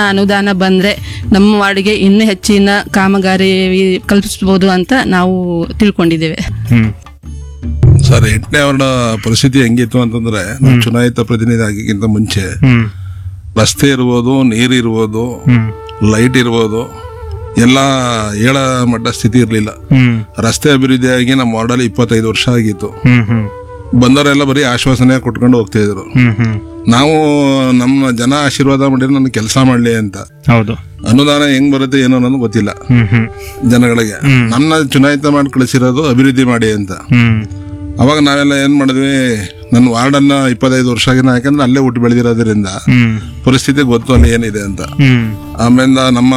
ಅನುದಾನ ಬಂದ್ರೆ ನಮ್ಮ ವಾರ್ಡ್ಗೆ ಇನ್ನೂ ಹೆಚ್ಚಿನ ಕಾಮಗಾರಿ ಕಲ್ಪಿಸಬಹುದು ಅಂತ ನಾವು ತಿಳ್ಕೊಂಡಿದ್ದೇವೆ ಹ್ಮ್ ಸರ್ ಎಂಟನೇ ವಾರ್ಡ್ ಪರಿಸ್ಥಿತಿ ಹೆಂಗಿತ್ತು ಅಂತಂದ್ರೆ ನಾವು ಚುನಾಯಿತ ಪ್ರತಿನಿಧಿ ಆಗಿಕ್ಕಿಂತ ಮುಂಚೆ ಹ್ಮ್ ರಸ್ತೆ ಇರ್ಬೋದು ನೀರು ಇರ್ಬೋದು ಹ್ಮ್ ಲೈಟ್ ಇರ್ಬೋದು ಎಲ್ಲ ಏಳ ಮಟ್ಟ ಸ್ಥಿತಿ ಇರಲಿಲ್ಲ ಹ್ಮ್ ರಸ್ತೆ ಅಭಿವೃದ್ಧಿಯಾಗಿ ನಮ್ಮ ವಾರ್ಡಲ್ಲಿ ಇಪ್ಪತ್ತೈದು ವರ್ಷ ಆಗಿತ್ತು ಹ್ಮ್ ಹ್ಮ್ ಬಂದವರೆಲ್ಲ ಬರೀ ಆಶ್ವಾಸನೆ ಕೊಟ್ಕೊಂಡು ಹೋಗ್ತಾ ಇದ್ರು ಹ್ಮ್ ಹ್ಮ್ ನಾವು ನಮ್ಮ ಜನ ಆಶೀರ್ವಾದ ಮಾಡಿದ್ರೆ ನನ್ನ ಕೆಲಸ ಮಾಡ್ಲಿ ಅಂತ ಹೌದು ಅನುದಾನ ಹೆಂಗ್ ಬರುತ್ತೆ ಏನೋ ಅನ್ನೋದು ಗೊತ್ತಿಲ್ಲ ಹ್ಮ್ ಹ್ಮ್ ಜನಗಳಿಗೆ ನನ್ನ ಚುನಾಯಿತ ಮಾಡಿ ಕಳಿಸಿರೋದು ಅಭಿವೃದ್ಧಿ ಮಾಡಿ ಅಂತ ಹ್ಮ್ ಅವಾಗ ನಾವೆಲ್ಲ ಏನ್ ಮಾಡಿದ್ವಿ ನನ್ನ ವಾರ್ಡನ್ನ ಇಪ್ಪತ್ತೈದು ವರ್ಷ ಆಗಿನ ಯಾಕಂದ್ರೆ ಅಲ್ಲೇ ಹುಟ್ಟು ಬೆಳೆದಿರೋದ್ರಿಂದ ಹ್ಮ್ ಪರಿಸ್ಥಿತಿ ಗೊತ್ತು ಅಲ್ಲಿ ಏನಿದೆ ಅಂತ ಹ್ಮ್ ಆಮೇಲೆ ನಮ್ಮ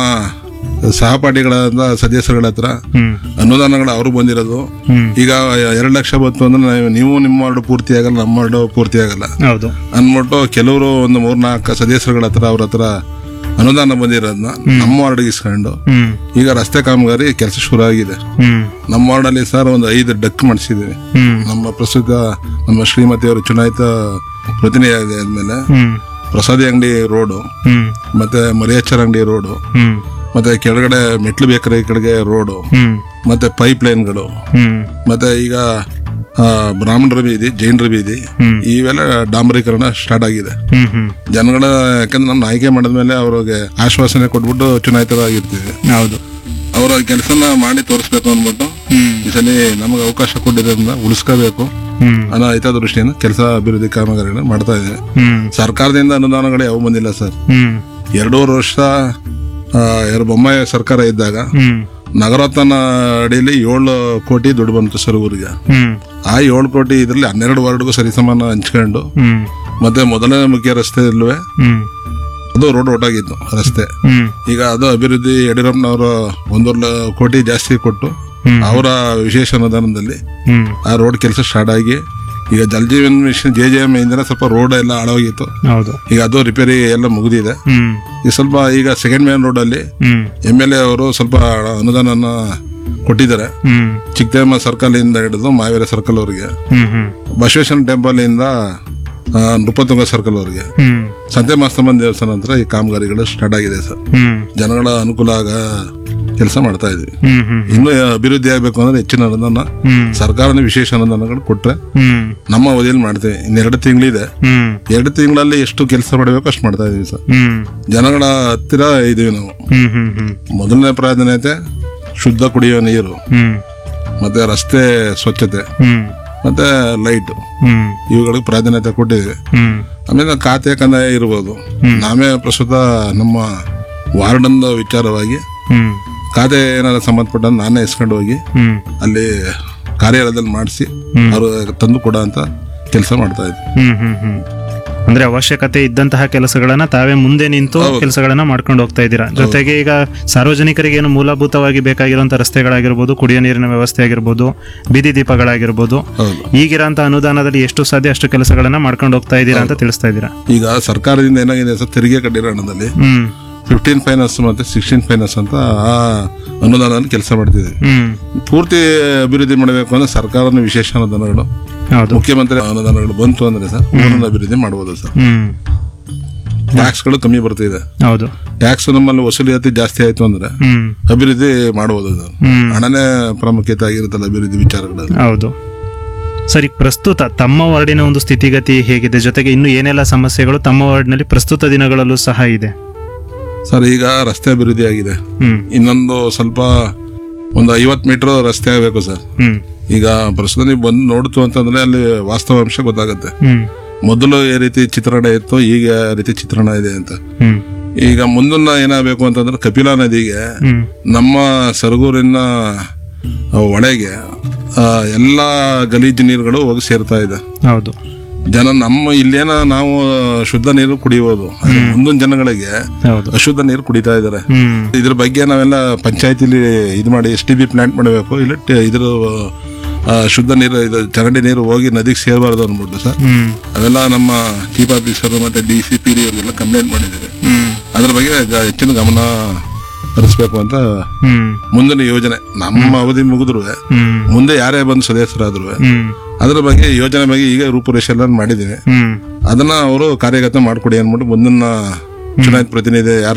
ಸಹಪಾಠಿಗಳಾದ ಸದಸ್ಯರುಗಳ ಹತ್ರ ಹ್ಮ್ ಅನುದಾನಗಳು ಅವರು ಬಂದಿರೋದು ಹ್ಮ್ ಈಗ ಎರಡು ಲಕ್ಷ ಬಂತು ಅಂದ್ರೆ ನಾವು- ನೀವು ನಿಮ್ಮ ವಾರ್ಡ್ ಪೂರ್ತಿ ಆಗಲ್ಲ ನಮ್ಮ ವಾರ್ಡ್ ಪೂರ್ತಿ ಆಗಲ್ಲ ಹೌದು ಅಂದ್ಬಿಟ್ಟು ಕೆಲವರು ಒಂದು ಮೂರ್ನಾಲ್ಕು ಸದಸ್ಯರುಗಳ ಹತ್ರ ಅವ್ರ ಹತ್ರ ಅನುದಾನ ಬಂದಿರೋದನ್ನ ನಮ್ಮ ವಾರ್ಡ್ಗೆ ಇಸ್ಕೊಂಡು ಹ್ಮ್ ಈಗ ರಸ್ತೆ ಕಾಮಗಾರಿ ಕೆಲಸ ಶುರು ಆಗಿದೆ ಹ್ಮ್ ನಮ್ಮ ವಾರ್ಡಲ್ಲಿ ಸರ್ ಒಂದು ಐದು ಡಕ್ ಮಾಡಿಸಿದ್ದೀವಿ ಹ್ಮ್ ನಮ್ಮ ಪ್ರಸ್ತುತ ನಮ್ಮ ಶ್ರೀಮತಿಯವರು ಚುನಾಯಿತ ಪ್ರತಿನಿಧಿ ಆದ್ಮೇಲೆ ಹ್ಮ್ ಪ್ರಸಾದಿ ಅಂಗಡಿ ರೋಡು ಹ್ಮ್ ಮತ್ತೆ ಮರಿಯಚ್ಚರ ಅಂಗಡಿ ರೋಡು ಹ್ಮ್ ಮತ್ತೆ ಕೆಳಗಡೆ ಮೆಟ್ಲು ಬೇಕರಿ ಕಡೆಗೆ ರೋಡು ಹ್ಮ್ ಮತ್ತೆ ಪೈಪ್ ಲೈನ್ಗಳು ಹ್ಮ್ ಮತ್ತೆ ಈಗ ಆ, ಬ್ರಾಹ್ಮಣರ ಬೀದಿ ಜೈನರ ಬೀದಿ ಹ್ಮ್. ಇವೆಲ್ಲ ಡಾಂಬರೀಕರಣ ಸ್ಟಾರ್ಟ್ ಆಗಿದೆ ಹ್ಮ್ ಹ್ಮ್ ಜನಗಳ ಯಾಕಂದ್ರೆ ನಮ್ಮ ಆಯ್ಕೆ ಮಾಡಿದ್ಮೇಲೆ ಅವ್ರಿಗೆ ಆಶ್ವಾಸನೆ ಕೊಟ್ಬಿಟ್ಟು ಚುನಾಯಿತರಾಗಿರ್ತೀವಿ ಹೌದು ಅವರ ಕೆಲಸನ ಮಾಡಿ ತೋರಿಸ್ಬೇಕು ಅಂದ್ಬಿಟ್ಟು ಈ ಸಲ ನಮಗೆ ಅವಕಾಶ ಕೊಟ್ಟಿರೋದ್ರಿಂದ ಉಳಿಸ್ಕೋಬೇಕು ಹ್ಮ್ ಅನ್ನೋ ಹಿತದೃಷ್ಟಿಯಿಂದ ಕೆಲಸ ಅಭಿವೃದ್ಧಿ ಕಾಮಗಾರಿಗಳನ್ನ ಮಾಡ್ತಾ ಇದ್ದೇವೆ ಹ್ಮ್ ಸರ್ಕಾರದಿಂದ ಅನುದಾನಗಳು ಯಾವ ಬಂದಿಲ್ಲ ಸರ್ ಹ್ಮ್ ಎರಡೂವರೆ ವರ್ಷ ಆ, ಎರಡು ಬೊಮ್ಮಾಯಿ ಸರ್ಕಾರ ಇದ್ದಾಗ ಹ್ಮ್ ನಗರೋತ್ಥಾನ ಅಡಿಯಲ್ಲಿ ಏಳು ಕೋಟಿ ದುಡ್ಡು ಬಂತು ಸರ್ ಊರಿಗೆ ಹ್ಮ್ ಆ ಏಳು ಕೋಟಿ ಇದರಲ್ಲಿ ಹನ್ನೆರಡು ವಾರ್ಡ್ಗೂ ಸರಿಸಮಾನ ಹಂಚ್ಕೊಂಡು ಹ್ಮ್ ಮತ್ತೆ ಮೊದಲನೇ ಮುಖ್ಯ ರಸ್ತೆ ಇಲ್ವೇ ಹ್ಮ್ ಅದು ರೋಡ್ ಒಟ್ಟಾಗಿತ್ತು ರಸ್ತೆ ಹ್ಮ್ ಈಗ ಅದು ಅಭಿವೃದ್ಧಿ ಯಡಿಯೂರಪ್ಪನವರು ಒಂದೂವರೆ ಕೋಟಿ ಜಾಸ್ತಿ ಕೊಟ್ಟು ಹ್ಮ್. ಅವರ ವಿಶೇಷ ಅನುದಾನದಲ್ಲಿ ಹ್ಮ್ ಆ ರೋಡ್ ಕೆಲಸ ಸ್ಟಾರ್ಟ್ ಆಗಿ ಈಗ Jal Jeevan mission J J M ಇಂದ ಸ್ವಲ್ಪ ರೋಡ್ ಎಲ್ಲ ಹಾಳಾಗಿತ್ತು ಹೌದು ಈಗ ಅದು ರಿಪೇರಿ ಎಲ್ಲ ಮುಗಿದಿದೆ ಹ್ಮ್ ಈಗ ಸ್ವಲ್ಪ ಈಗ ಸೆಕೆಂಡ್ ಮೇನ್ ರೋಡ್ ಅಲ್ಲಿ ಹ್ಮ್ ಎಮ್ ಎಲ್ ಎ ಅವರು ಸ್ವಲ್ಪ ಅನುದಾನನ ಕೊಟ್ಟಿದ್ದಾರೆ ಹ್ಮ್ ಚಿಕ್ಕದೇಮ ಸರ್ಕಲ್ ಇಂದ ಹಿಡಿದು ಮಾವೇರಿ ಸರ್ಕಲ್ ಅವರಿಗೆ ಹ್ಮ್ ಹ್ಮ್ ಬಸವೇಶ್ವರ ಟೆಂಪಲ್ ಇಂದ ಆ, ನೃಪತುಂಗ ಸರ್ಕಲ್ ಅವರಿಗೆ ಹ್ಮ್ ಸಂತೆ ಮಾಸ್ತಮ್ಮನ ದೇವಸ್ಥಾನ ಹತ್ರ ಈ ಕಾಮಗಾರಿಗಳು ಸ್ಟಾರ್ಟ್ ಆಗಿದೆ ಸರ್ ಹ್ಮ್ ಜನಗಳ ಅನುಕೂಲ ಆಗ ಕೆಲಸ ಮಾಡ್ತಾ ಇದ್ವಿ ಹ್ಮ್ ಹ್ಮ್ ಇನ್ನೂ ಅಭಿವೃದ್ಧಿ ಆಗ್ಬೇಕು ಅಂದ್ರೆ ಹೆಚ್ಚಿನ ಅನುದಾನ ಹ್ಮ್ ಸರ್ಕಾರದ ವಿಶೇಷ ಅನುದಾನಗಳು ಕೊಟ್ರೆ ಹ್ಮ್ ನಮ್ಮ ಅವಧಿಯಲ್ಲಿ ಮಾಡ್ತೇವೆ ಇನ್ನೆರಡು ತಿಂಗಳಿದೆ ಹ್ಮ್ ಎರಡು ತಿಂಗಳಲ್ಲಿ ಎಷ್ಟು ಕೆಲಸ ಮಾಡಬೇಕು ಅಷ್ಟು ಮಾಡ್ತಾ ಇದೀವಿ ಸರ್ ಹ್ಮ್ ಜನಗಳ ಹತ್ತಿರ ಇದೀವಿ ನಾವು ಹ್ಮ್ ಹ್ಮ್ ಹ್ಮ್ ಮೊದಲನೇ ಪ್ರಾಧಾನ್ಯತೆ ಶುದ್ಧ ಕುಡಿಯುವ ನೀರು ಹ್ಮ್ ಮತ್ತೆ ರಸ್ತೆ ಸ್ವಚ್ಛತೆ ಹ್ಮ್ ಮತ್ತೆ ಲೈಟ್ ಹ್ಮ್ ಇವುಗಳಿಗೆ ಪ್ರಾಧಾನ್ಯತೆ ಕೊಟ್ಟಿದ್ದೀವಿ ಹ್ಮ್ ಆಮೇಲೆ ಖಾತೆ ಕಂದಾಯ ಇರ್ಬೋದು ನಾವೇ ಪ್ರಸ್ತುತ ನಮ್ಮ ವಾರ್ಡನ್ ವಿಚಾರವಾಗಿ ಹ್ಮ್ ಖಾತೆ ಏನಾದ್ರು ಸಂಬಂಧಪಟ್ಟ ನಾನೇ ಇಸ್ಕೊಂಡು ಹೋಗಿ ಹ್ಮ್ ಅಲ್ಲಿ ಕಾರ್ಯಾಲಯದಲ್ಲಿ ಮಾಡಿಸಿ ಅವರು ತಂದು ಕೊಡ ಅಂತ ಕೆಲಸ ಮಾಡ್ತಾ ಇದ್ವಿ ಹ್ಮ್ ಹ್ಮ್ ಹ್ಮ್ ಅಂದ್ರೆ ಅವಶ್ಯಕತೆ ಇದ್ದಂತಹ ಕೆಲಸಗಳನ್ನ ತಾವೇ ಮುಂದೆ ನಿಂತು ಕೆಲಸಗಳನ್ನ ಮಾಡ್ಕೊಂಡು ಹೋಗ್ತಾ ಇದ್ದೀರಾ ಜೊತೆಗೆ ಈಗ ಸಾರ್ವಜನಿಕರಿಗೆ ಏನು ಮೂಲಭೂತವಾಗಿ ಬೇಕಾಗಿರುವಂತ ರಸ್ತೆಗಳಾಗಿರ್ಬೋದು ಕುಡಿಯೋ ನೀರಿನ ವ್ಯವಸ್ಥೆ ಆಗಿರ್ಬೋದು ಬೀದಿ ದೀಪಗಳಾಗಿರ್ಬೋದು ಹೌದು ಈಗಿರೋಂಥ ಅನುದಾನದಲ್ಲಿ ಎಷ್ಟು ಸಾಧ್ಯ ಅಷ್ಟು ಕೆಲಸಗಳನ್ನ ಮಾಡ್ಕೊಂಡು ಹೋಗ್ತಾ ಇದ್ದೀರಾ ಅಂತ ತಿಳಿಸ್ತಾ ಇದ್ದೀರಾ ಈಗ ಸರ್ಕಾರದಿಂದ ಏನಾಗಿದೆ ಸರ್ ತೆರಿಗೆ ಕಟ್ಟಿರೋ ಹಣದಲ್ಲಿ ಹ್ಮ್ ಫಿಫ್ಟೀನ್ ಫೈನಾನ್ಸ್ ಮತ್ತೆ ಸಿಕ್ಸ್ಟೀನ್ ಫೈನಾನ್ಸ್ ಅಂತ ಆ ಅನುದಾನ ಕೆಲಸ ಮಾಡ್ತಿದ್ದೀವಿ ಹ್ಮ್ ಪೂರ್ತಿ ಅಭಿವೃದ್ಧಿ ಮಾಡಬೇಕು ಅಂದ್ರೆ ಸರ್ಕಾರದ ವಿಶೇಷ ಅನುದಾನಗಳು ಹೌದು ಮುಖ್ಯಮಂತ್ರಿ ಅನುದಾನಗಳು ಬಂತು ಅಂದ್ರೆ ಸರ್ ಊರನ್ನ ಅಭಿವೃದ್ಧಿ ಮಾಡಬಹುದು ಸರ್ ಹ್ಮ್ ಟ್ಯಾಕ್ಸ್ಗಳು ಕಮ್ಮಿ ಬರ್ತಿದೆ ಹೌದು ಟ್ಯಾಕ್ಸ್ ನಮ್ಮಲ್ಲಿ ವಸೂಲಿಯಾತಿ ಜಾಸ್ತಿ ಆಯ್ತು ಅಂದ್ರೆ ಹ್ಮ್ ಅಭಿವೃದ್ಧಿ ಮಾಡಬಹುದು ಸರ್ ಹ್ಮ್ ಹಣನೇ ಪ್ರಾಮುಖ್ಯತೆ ಆಗಿರುತ್ತಲ್ಲ ಅಭಿವೃದ್ಧಿ ವಿಚಾರಗಳಲ್ಲಿ ಹೌದು ಸರಿ ಪ್ರಸ್ತುತ ತಮ್ಮ ವಾರ್ಡಿನ ಒಂದು ಸ್ಥಿತಿಗತಿ ಹೇಗಿದೆ ಜೊತೆಗೆ ಇನ್ನು ಏನೆಲ್ಲ ಸಮಸ್ಯೆಗಳು ತಮ್ಮ ವಾರ್ಡ್ನಲ್ಲಿ ಪ್ರಸ್ತುತ ದಿನಗಳಲ್ಲೂ ಸಹ ಇದೆ ಸರ್ ಈಗ ರಸ್ತೆ ಅಭಿವೃದ್ಧಿ ಆಗಿದೆ ಹ್ಮ್ ಇನ್ನೊಂದು ಸ್ವಲ್ಪ ಒಂದು ಐವತ್ತು ಮೀಟರ್ ರಸ್ತೆ ಆಗಬೇಕು ಸರ್ ಹ್ಮ್ ಈಗ ಪ್ರಸ್ತುತ ನೀವು ಬಂದು ನೋಡ್ತು ಅಂತಂದ್ರೆ ಅಲ್ಲಿ ವಾಸ್ತವಾಂಶ ಗೊತ್ತಾಗುತ್ತೆ ಹ್ಮ್ ಮೊದಲು ಈ ರೀತಿ ಚಿತ್ರಣ ಇತ್ತು ಈಗ ಯಾವ ರೀತಿ ಚಿತ್ರಣ ಇದೆ ಅಂತ ಹ್ಮ್ ಈಗ ಮುಂದನ್ನ ಏನಾಗಬೇಕು ಅಂತಂದ್ರೆ ಕಪಿಲಾ ನದಿಗೆ ಹ್ಮ್ ನಮ್ಮ ಸರಗೂರಿನ ಒಳಗೆ ಆ, ಎಲ್ಲಾ ಗಲೀಜು ನೀರುಗಳು ಹೋಗಿ ಸೇರ್ತಾ ಇದೆ ಹೌದು ಜನ ನಮ್ಮ ಇಲ್ಲೇನ ನಾವು ಶುದ್ಧ ನೀರು ಕುಡಿಯೋದು ಆದ್ರೆ ಮುಂದಿನ ಜನಗಳಿಗೆ ಹೌದು ಅಶುದ್ಧ ನೀರು ಕುಡಿತಾ ಇದ್ದಾರೆ ಹ್ಮ್ ಇದ್ರ ಬಗ್ಗೆ ನಾವೆಲ್ಲ ಪಂಚಾಯತಿಲಿ ಇದು ಮಾಡಿ ಎಸ್ ಟಿ ಬಿ ಪ್ಲಾಂಟ್ ಮಾಡಬೇಕು ಇಲ್ಲ ಟ- ಇದ್ರ ಆ, ಶುದ್ಧ ನೀರು ಇದು ಚರಂಡಿ ನೀರು ಹೋಗಿ ನದಿಗೆ ಸೇರಬಾರ್ದು ಅಂದ್ಬಿಟ್ಟು ಸರ್ ಹ್ಮ್ ಅವೆಲ್ಲ ನಮ್ಮ ಚೀಫ್ ಆಫೀಸರ್ ಮತ್ತೆ ಡಿ ಸಿ ಪಿ ಡಿ ಅವರಿಗೆಲ್ಲ ಕಂಪ್ಲೇಂಟ್ ಮಾಡಿದ್ದೇವೆ ಹ್ಮ್ ಅದ್ರ ಬಗ್ಗೆ ಗ- ಹೆಚ್ಚಿನ ಗಮನ ಹರಿಸ್ಬೇಕು ಅಂತ ಹ್ಮ್ ಮುಂದಿನ ಯೋಜನೆ ನಮ್ಮ ಅವಧಿ ಮುಗಿದ್ರು ಹ್ಮ್ ಮುಂದೆ ಯಾರೇ ಬಂದು ಸದಸ್ಯರಾದ್ರು ಹ್ಮ್ ಅದ್ರ ಬಗ್ಗೆ ಯೋಜನೆ ಬಗ್ಗೆ ಈಗ ರೂಪುರೇಷೆ ಎಲ್ಲ ಮಾಡಿದ್ದೀವಿ ಹ್ಮ್ ಅದನ್ನ ಅವರು ಕಾರ್ಯಗತ ಮಾಡ್ಕೊಡಿ ಅಂದ್ಬಿಟ್ಟು ಮುಂದಿನ ಚುನಾಯಿತ ಪ್ರತಿನಿಧಿ ಯಾರು